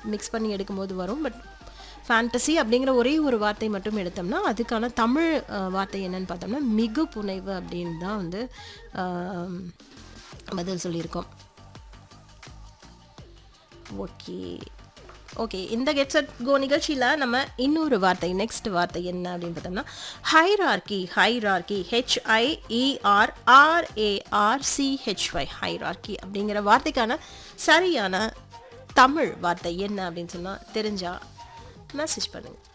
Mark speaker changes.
Speaker 1: mix பண்ணி எடுக்கும்போது வரும் பட் ஃபேண்டசி அப்படிங்கிற ஒரே ஒரு வார்த்தை மட்டும் எடுத்தோம்னா அதுக்கான தமிழ் அஹ், வார்த்தை என்னன்னு பார்த்தோம்னா மிகு புனைவு அப்படின்னு தான் வந்து ஆம், பதில் சொல்லியிருக்கோம் ஓகே ஓகே இந்த கெட் செட் கோ நிகழ்ச்சியில் நம்ம இன்னொரு வார்த்தை நெக்ஸ்ட் வார்த்தை என்ன அப்படின்னு பார்த்தோம்னா hierarchy hierarchy H I E R R A R C H Y hierarchy அப்படிங்கிற வார்த்தைக்கான சரியான தமிழ் வார்த்தை என்ன அப்படின்னு சொன்னால் தெரிஞ்சா மெசேஜ் பண்ணுங்கள்